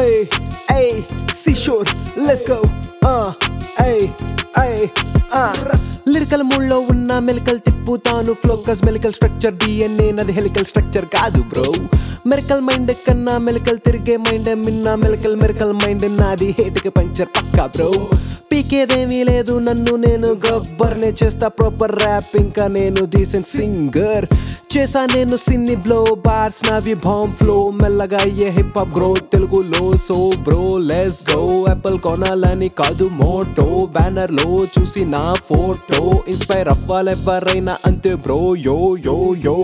Ay, ay, seashore, let's go. Uh, ay, ay, uh. Lyrical మూడ్లో ఉన్న మెలికల్ తిప్పుతాను ఫ్లోకస్ మెలికల్ structure DNA నది helical structure కాదు bro మెరికల్ mind కన్నా మెలికల్ తిరిగే మైండ్ మిన్న మెలికల్ మెరికల్ మైండ్ నాది హేటికి పంచర్ పక్కా బ్రో పీకేదేమీ లేదు నన్ను నేను గబ్బర్నే చేస్తా ప్రాపర్ ర్యాప్ ఇంకా నేను డీసెంట్ సింగర్ చేసా నేను సిన్ని బ్లో బార్స్ నావి బాంబ్ ఫ్లో మెల్లగా అయ్యే హిప్ హాప్ గ్రో తెలుగులో so bro let's go Apple కొనాలని కాదు మోటో బ్యానర్ లో చూసి నా ఫోటో ఇన్స్పైర్ అవ్వాలి ఎవరైనా అంతే బ్రో యో యో యో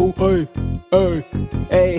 ఏయ్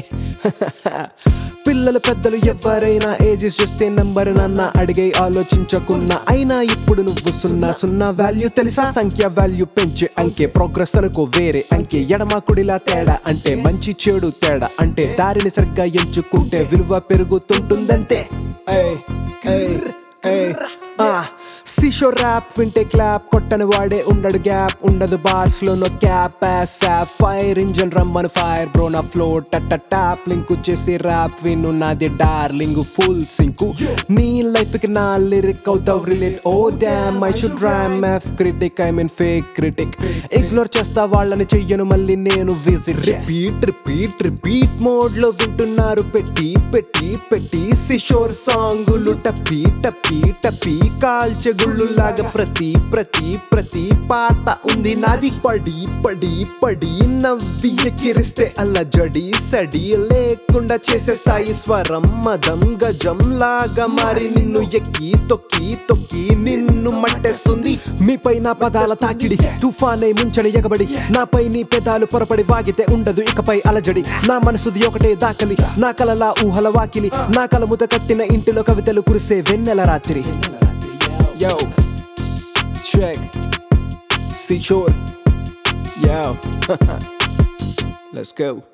పిల్లలు పెద్దలు ఎవరైనా ఏజెస్ చూస్తే నంబర్ నాన్న అడిగే ఆలోచించకున్నా అయినా ఇప్పుడు నువ్వు సున్నా సున్నా వాల్యూ తెలుసా సంఖ్య వాల్యూ పెంచే అంకే ప్రోగ్రెస్ అనుకో వేరే అంకే ఎడమ కుడిలా తేడా అంటే మంచి చెడు తేడా అంటే దారిని సరిగ్గా ఎంచుకుంటే విలువ పెరుగుతుంటుందంటే ఏయ్ ఏయ్ ఏయ్ సిషో ర్యాప్ వింటే క్లాప్ కొట్టని వాడే ఉండడు గ్యాప్ ఉండదు బార్స్ లో నో క్యాప్ ఫైర్ ఇంజన్ రమ్మను ఫైర్ బ్రో నా ఫ్లో టట్ ట్యాప్ లింక్ చేసి ర్యాప్ విను నాది డార్లింగ్ ఫుల్ సింకు నీ లైఫ్ కి నా లిరిక్ అవుతావు relate oh damn I should RAM F critic I mean fake critic ignore చేస్తా వాళ్ళని చెయ్యను మళ్ళీ నేను visit repeat repeat repeat mode లో వింటున్నారు పెట్టి పెట్టి పెట్టి సిషోర్ సాంగులు టప్పి టప్పి టప్పి కాల్చె గుళ్ళు లాగా ప్రతి ప్రతి ప్రతి పాట ఉంది నాది పడి పడి పడి నవ్వి ఎక్కిరిస్తే అలా జడి సడి లేకుండా చేసేస్తాయి స్వరం మదం గజం లాగా మారి నిన్ను ఎక్కి తొక్కి తొక్కి నిన్ను మట్టేస్తుంది మీపై నా పదాల తాకిడి తుఫానే ముంచడి ఎగబడి నాపై నీ పెదాలు పొరపడి వాగితే ఉండదు ఇకపై అలజడి నా మనసుది ఒకటే దాకలి నా కలలా ఊహల వాకిలి నా కలముత కట్టిన ఇంటిలో కవితలు కురిసే వెన్నెల రాత్రి Yo, check, seashore. Yo, let's go.